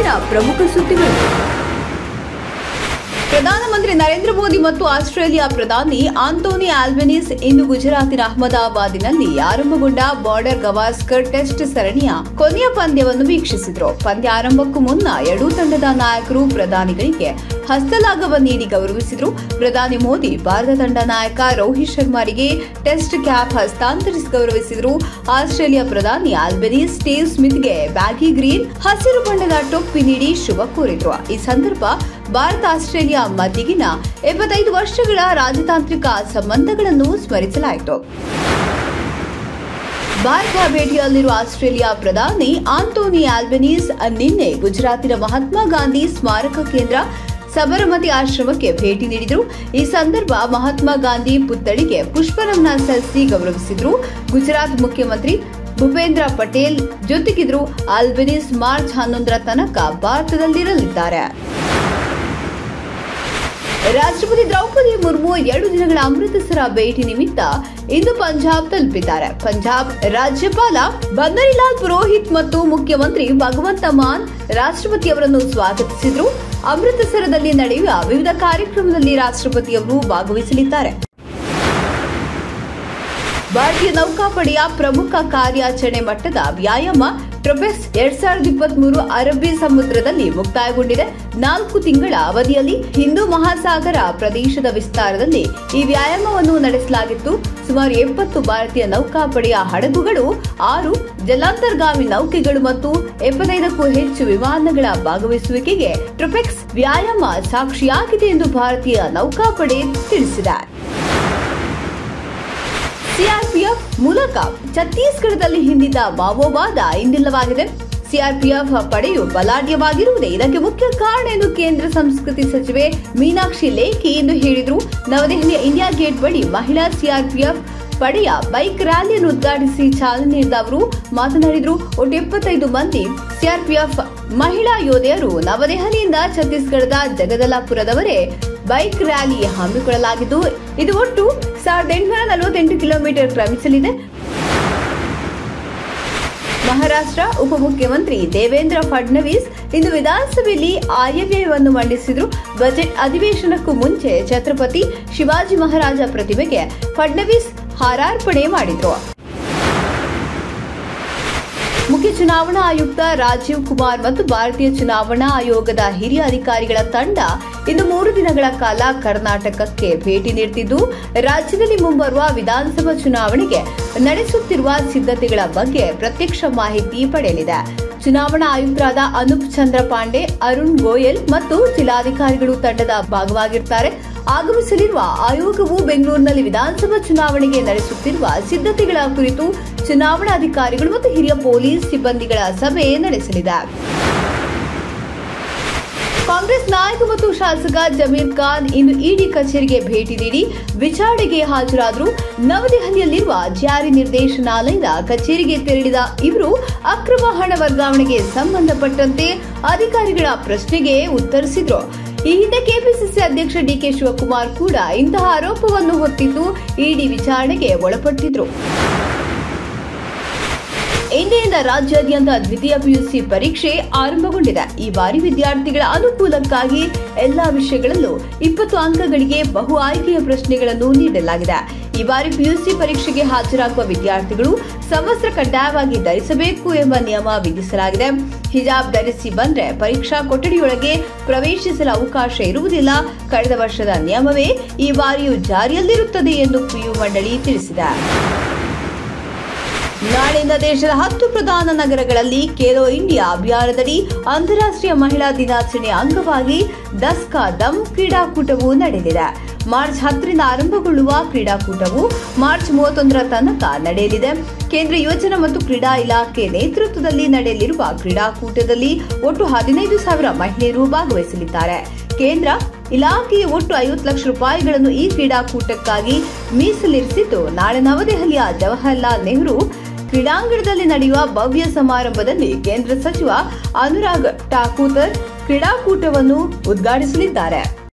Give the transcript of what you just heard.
ಇವತ್ತಿನ ಪ್ರಮುಖ ಸುದ್ದಿಗಳು ಪ್ರಧಾನಮಂತ್ರಿ ನರೇಂದ್ರ ಮೋದಿ ಮತ್ತು ಆಸ್ಟ್ರೇಲಿಯಾ ಪ್ರಧಾನಿ ಆಂಟೋನಿ ಆಲ್ಬೆನಿಸ್ ಇಂದು ಗುಜರಾತಿನ ಅಹಮದಾಬಾದಿನಲ್ಲಿ ಆರಂಭಗೊಂಡ ಬಾರ್ಡರ್ ಗವಾಸ್ಕರ್ ಟೆಸ್ಟ್ ಸರಣಿಯ ಕೊನೆಯ ಪಂದ್ಯವನ್ನು ವೀಕ್ಷಿಸಿದರು ಪಂದ್ಯ ಆರಂಭಕ್ಕೂ ಮುನ್ನ ಎರಡೂ ತಂಡದ ನಾಯಕರು ಪ್ರಧಾನಿಗಳಿಗೆ ಹಸ್ತಲಾಘವ ನೀಡಿ ಗೌರವಿಸಿದರು ಪ್ರಧಾನಿ ಮೋದಿ ಭಾರತ ತಂಡ ನಾಯಕ ರೋಹಿತ್ ಶರ್ಮಾರಿಗೆ ಟೆಸ್ಟ್ ಕ್ಯಾಪ್ ಹಸ್ತಾಂತರಿಸಿ ಗೌರವಿಸಿದರು ಆಸ್ಟ್ರೇಲಿಯಾ ಪ್ರಧಾನಿ ಆಲ್ಬೆನಿಸ್ ಸ್ಟೇವ್ ಸ್ಮಿತ್ಗೆ ಬ್ಯಾಗಿ ಗ್ರೀನ್ ಹಸಿರು ಬಣ್ಣದ ಟೊಪ್ಪಿ ನೀಡಿ ಶುಭ ಕೋರಿದ್ರು ಈ ಸಂದರ್ಭ ಭಾರತ ಆಸ್ಟ್ರೇಲಿಯಾ ಮಧ್ಯಗಿನ ಎಪ್ಪತ್ತೈದು ವರ್ಷಗಳ ರಾಜತಾಂತ್ರಿಕ ಸಂಬಂಧಗಳನ್ನು ಸ್ಮರಿಸಲಾಯಿತು ಭಾರತ ಭೇಟಿಯಲ್ಲಿರುವ ಆಸ್ಟ್ರೇಲಿಯಾ ಪ್ರಧಾನಿ ಆಂಟೋನಿ ಆಲ್ಬೆನೀಸ್ ನಿನ್ನೆ ಗುಜರಾತಿನ ಮಹಾತ್ಮ ಗಾಂಧಿ ಸ್ಮಾರಕ ಕೇಂದ್ರ ಸಬರಮತಿ ಆಶ್ರಮಕ್ಕೆ ಭೇಟಿ ನೀಡಿದರು ಈ ಸಂದರ್ಭ ಮಹಾತ್ಮ ಗಾಂಧಿ ಪುತ್ಥಳಿಗೆ ಪುಷ್ಪನಮನ ಸಲ್ಲಿಸಿ ಗೌರವಿಸಿದರು ಗುಜರಾತ್ ಮುಖ್ಯಮಂತ್ರಿ ಭೂಪೇಂದ್ರ ಪಟೇಲ್ ಜೊತೆಗಿದ್ರು ಆಲ್ಬೆನೀಸ್ ಮಾರ್ಚ್ ಹನ್ನೊಂದರ ತನಕ ಭಾರತದಲ್ಲಿರಲಿದ್ದಾರೆ ರಾಷ್ಟ್ರಪತಿ ದ್ರೌಪದಿ ಮುರ್ಮು ಎರಡು ದಿನಗಳ ಅಮೃತಸರ ಭೇಟಿ ನಿಮಿತ್ತ ಇಂದು ಪಂಜಾಬ್ ತಲುಪಿದ್ದಾರೆ ಪಂಜಾಬ್ ರಾಜ್ಯಪಾಲ ಬನ್ವರಿಲಾಲ್ ಪುರೋಹಿತ್ ಮತ್ತು ಮುಖ್ಯಮಂತ್ರಿ ಭಗವಂತ ಮಾನ್ ರಾಷ್ಟ್ರಪತಿಯವರನ್ನು ಸ್ವಾಗತಿಸಿದರು ಅಮೃತಸರದಲ್ಲಿ ನಡೆಯುವ ವಿವಿಧ ಕಾರ್ಯಕ್ರಮದಲ್ಲಿ ರಾಷ್ಟ್ರಪತಿಯವರು ಭಾಗವಹಿಸಲಿದ್ದಾರೆ ಭಾರತೀಯ ನೌಕಾಪಡೆಯ ಪ್ರಮುಖ ಕಾರ್ಯಾಚರಣೆ ಮಟ್ಟದ ವ್ಯಾಯಾಮ ಟ್ರೊಪೆಸ್ ಎರಡ್ ಸಾವಿರದ ಇಪ್ಪತ್ತ್ ಮೂರು ಅರಬ್ಬಿ ಸಮುದ್ರದಲ್ಲಿ ಮುಕ್ತಾಯಗೊಂಡಿದೆ ನಾಲ್ಕು ತಿಂಗಳ ಅವಧಿಯಲ್ಲಿ ಹಿಂದೂ ಮಹಾಸಾಗರ ಪ್ರದೇಶದ ವಿಸ್ತಾರದಲ್ಲಿ ಈ ವ್ಯಾಯಾಮವನ್ನು ನಡೆಸಲಾಗಿತ್ತು ಸುಮಾರು ಎಪ್ಪತ್ತು ಭಾರತೀಯ ನೌಕಾಪಡೆಯ ಹಡಗುಗಳು ಆರು ಜಲಾಂತರ್ಗಾಮಿ ನೌಕೆಗಳು ಮತ್ತು ಎಪ್ಪತ್ತೈದಕ್ಕೂ ಹೆಚ್ಚು ವಿಮಾನಗಳ ಭಾಗವಹಿಸುವಿಕೆಗೆ ಟ್ರೊಪೆಕ್ಸ್ ವ್ಯಾಯಾಮ ಸಾಕ್ಷಿಯಾಗಿದೆ ಎಂದು ಭಾರತೀಯ ನೌಕಾಪಡೆ ತಿಳಿಸಿದೆ ಸಿಆರ್ಪಿಎಫ್ ಮೂಲಕ ಛತ್ತೀಸ್ಗಢದಲ್ಲಿ ಹಿಂದಿದ್ದ ಮಾವೋವಾದ ಇಂದಿಲ್ಲವಾಗಿದೆ ಸಿಆರ್ಪಿಎಫ್ ಪಡೆಯು ಬಲಾಢ್ಯವಾಗಿರುವುದೇ ಇದಕ್ಕೆ ಮುಖ್ಯ ಕಾರಣ ಎಂದು ಕೇಂದ್ರ ಸಂಸ್ಕೃತಿ ಸಚಿವೆ ಮೀನಾಕ್ಷಿ ಲೇಖಿ ಎಂದು ಹೇಳಿದರು ನವದೆಹಲಿಯ ಇಂಡಿಯಾ ಗೇಟ್ ಬಳಿ ಮಹಿಳಾ ಸಿಆರ್ಪಿಎಫ್ ಪಡೆಯ ಬೈಕ್ ರ್ಯಾಲಿಯನ್ನು ಉದ್ಘಾಟಿಸಿ ಚಾಲನೆ ನೀಡಿದ ಅವರು ಮಾತನಾಡಿದರು ಒಟ್ಟು ಎಪ್ಪತ್ತೈದು ಮಂದಿ ಸಿಆರ್ಪಿಎಫ್ ಮಹಿಳಾ ಯೋಧೆಯರು ನವದೆಹಲಿಯಿಂದ ಛತ್ತೀಸ್ಗಢದ ಜಗದಲಾಪುರದವರೇ ಬೈಕ್ ರ್ಯಾಲಿ ಹಮ್ಮಿಕೊಳ್ಳಲಾಗಿದ್ದು ಇದು ಒಟ್ಟು ಸಾವಿರದ ಎಂಟುನೂರ ನಲವತ್ತೆಂಟು ಕಿಲೋಮೀಟರ್ ಕ್ರಮಿಸಲಿದೆ ಮಹಾರಾಷ್ಟ್ರ ಉಪಮುಖ್ಯಮಂತ್ರಿ ದೇವೇಂದ್ರ ಫಡ್ನವೀಸ್ ಇಂದು ವಿಧಾನಸಭೆಯಲ್ಲಿ ಆಯವ್ಯಯವನ್ನು ಮಂಡಿಸಿದರು ಬಜೆಟ್ ಅಧಿವೇಶನಕ್ಕೂ ಮುಂಚೆ ಛತ್ರಪತಿ ಶಿವಾಜಿ ಮಹಾರಾಜ ಪ್ರತಿಮೆಗೆ ಫಡ್ನವೀಸ್ ಹಾರಾರ್ಪಣೆ ಮಾಡಿದ್ರು ಮುಖ್ಯ ಚುನಾವಣಾ ಆಯುಕ್ತ ರಾಜೀವ್ ಕುಮಾರ್ ಮತ್ತು ಭಾರತೀಯ ಚುನಾವಣಾ ಆಯೋಗದ ಹಿರಿಯ ಅಧಿಕಾರಿಗಳ ತಂಡ ಇಂದು ಮೂರು ದಿನಗಳ ಕಾಲ ಕರ್ನಾಟಕಕ್ಕೆ ಭೇಟಿ ನೀಡುತ್ತಿದ್ದು ರಾಜ್ಯದಲ್ಲಿ ಮುಂಬರುವ ವಿಧಾನಸಭಾ ಚುನಾವಣೆಗೆ ನಡೆಸುತ್ತಿರುವ ಸಿದ್ಧತೆಗಳ ಬಗ್ಗೆ ಪ್ರತ್ಯಕ್ಷ ಮಾಹಿತಿ ಪಡೆಯಲಿದೆ ಚುನಾವಣಾ ಆಯುಕ್ತರಾದ ಅನೂಪ್ ಚಂದ್ರ ಪಾಂಡೆ ಅರುಣ್ ಗೋಯಲ್ ಮತ್ತು ಜಿಲ್ಲಾಧಿಕಾರಿಗಳು ತಂಡದ ಭಾಗವಾಗಿರುತ್ತಾರೆ ಆಗಮಿಸಲಿರುವ ಆಯೋಗವು ಬೆಂಗಳೂರಿನಲ್ಲಿ ವಿಧಾನಸಭಾ ಚುನಾವಣೆಗೆ ನಡೆಸುತ್ತಿರುವ ಸಿದ್ಧತೆಗಳ ಕುರಿತು ಚುನಾವಣಾಧಿಕಾರಿಗಳು ಮತ್ತು ಹಿರಿಯ ಪೊಲೀಸ್ ಸಿಬ್ಬಂದಿಗಳ ಸಭೆ ನಡೆಸಲಿದೆ ಕಾಂಗ್ರೆಸ್ ನಾಯಕ ಮತ್ತು ಶಾಸಕ ಜಮೀರ್ ಖಾನ್ ಇಂದು ಇಡಿ ಕಚೇರಿಗೆ ಭೇಟಿ ನೀಡಿ ವಿಚಾರಣೆಗೆ ಹಾಜರಾದರು ನವದೆಹಲಿಯಲ್ಲಿರುವ ಜಾರಿ ನಿರ್ದೇಶನಾಲಯದ ಕಚೇರಿಗೆ ತೆರಳಿದ ಇವರು ಅಕ್ರಮ ಹಣ ವರ್ಗಾವಣೆಗೆ ಸಂಬಂಧಪಟ್ಟಂತೆ ಅಧಿಕಾರಿಗಳ ಪ್ರಶ್ನೆಗೆ ಉತ್ತರಿಸಿದ್ರು ಈ ಹಿಂದೆ ಕೆಪಿಸಿಸಿ ಅಧ್ಯಕ್ಷ ಡಿಕೆ ಶಿವಕುಮಾರ್ ಕೂಡ ಇಂತಹ ಆರೋಪವನ್ನು ಹೊತ್ತಿದ್ದು ಇಡಿ ವಿಚಾರಣೆಗೆ ಒಳಪಟ್ಟಿದ್ರು ಇಂದಿನಿಂದ ರಾಜ್ಯಾದ್ಯಂತ ದ್ವಿತೀಯ ಪಿಯುಸಿ ಪರೀಕ್ಷೆ ಆರಂಭಗೊಂಡಿದೆ ಈ ಬಾರಿ ವಿದ್ಯಾರ್ಥಿಗಳ ಅನುಕೂಲಕ್ಕಾಗಿ ಎಲ್ಲಾ ವಿಷಯಗಳಲ್ಲೂ ಇಪ್ಪತ್ತು ಅಂಕಗಳಿಗೆ ಬಹು ಆಯ್ಕೆಯ ಪ್ರಶ್ನೆಗಳನ್ನು ನೀಡಲಾಗಿದೆ ಈ ಬಾರಿ ಪಿಯುಸಿ ಪರೀಕ್ಷೆಗೆ ಹಾಜರಾಗುವ ವಿದ್ಯಾರ್ಥಿಗಳು ಸಮವಸ್ತ್ರ ಕಡ್ಡಾಯವಾಗಿ ಧರಿಸಬೇಕು ಎಂಬ ನಿಯಮ ವಿಧಿಸಲಾಗಿದೆ ಹಿಜಾಬ್ ಧರಿಸಿ ಬಂದ್ರೆ ಪರೀಕ್ಷಾ ಕೊಠಡಿಯೊಳಗೆ ಪ್ರವೇಶಿಸಲು ಅವಕಾಶ ಇರುವುದಿಲ್ಲ ಕಳೆದ ವರ್ಷದ ನಿಯಮವೇ ಈ ಬಾರಿಯೂ ಜಾರಿಯಲ್ಲಿರುತ್ತದೆ ಎಂದು ಪಿಯು ಮಂಡಳಿ ತಿಳಿಸಿದೆ ನಾಳೆಯಿಂದ ದೇಶದ ಹತ್ತು ಪ್ರಧಾನ ನಗರಗಳಲ್ಲಿ ಖೇಲೋ ಇಂಡಿಯಾ ಅಭಿಯಾನದಡಿ ಅಂತಾರಾಷ್ಟ್ರೀಯ ಮಹಿಳಾ ದಿನಾಚರಣೆ ಅಂಗವಾಗಿ ದಸ್ಕಾ ದಮ್ ಕ್ರೀಡಾಕೂಟವು ನಡೆಯಲಿದೆ ಮಾರ್ಚ್ ಹತ್ತರಿಂದ ಆರಂಭಗೊಳ್ಳುವ ಕ್ರೀಡಾಕೂಟವು ಮಾರ್ಚ್ ಮೂವತ್ತೊಂದರ ತನಕ ನಡೆಯಲಿದೆ ಕೇಂದ್ರ ಯೋಜನಾ ಮತ್ತು ಕ್ರೀಡಾ ಇಲಾಖೆ ನೇತೃತ್ವದಲ್ಲಿ ನಡೆಯಲಿರುವ ಕ್ರೀಡಾಕೂಟದಲ್ಲಿ ಒಟ್ಟು ಹದಿನೈದು ಸಾವಿರ ಮಹಿಳೆಯರು ಭಾಗವಹಿಸಲಿದ್ದಾರೆ ಕೇಂದ್ರ ಇಲಾಖೆಯು ಒಟ್ಟು ಐವತ್ತು ಲಕ್ಷ ರೂಪಾಯಿಗಳನ್ನು ಈ ಕ್ರೀಡಾಕೂಟಕ್ಕಾಗಿ ಮೀಸಲಿರಿಸಿದ್ದು ನಾಳೆ ನವದೆಹಲಿಯ ಜವಾಹರ್ಲಾಲ್ ನೆಹರು ಕ್ರೀಡಾಂಗಣದಲ್ಲಿ ನಡೆಯುವ ಭವ್ಯ ಸಮಾರಂಭದಲ್ಲಿ ಕೇಂದ್ರ ಸಚಿವ ಅನುರಾಗ್ ಠಾಕೂರ್ ಕ್ರೀಡಾಕೂಟವನ್ನು ಉದ್ಘಾಟಿಸಲಿದ್ದಾರೆ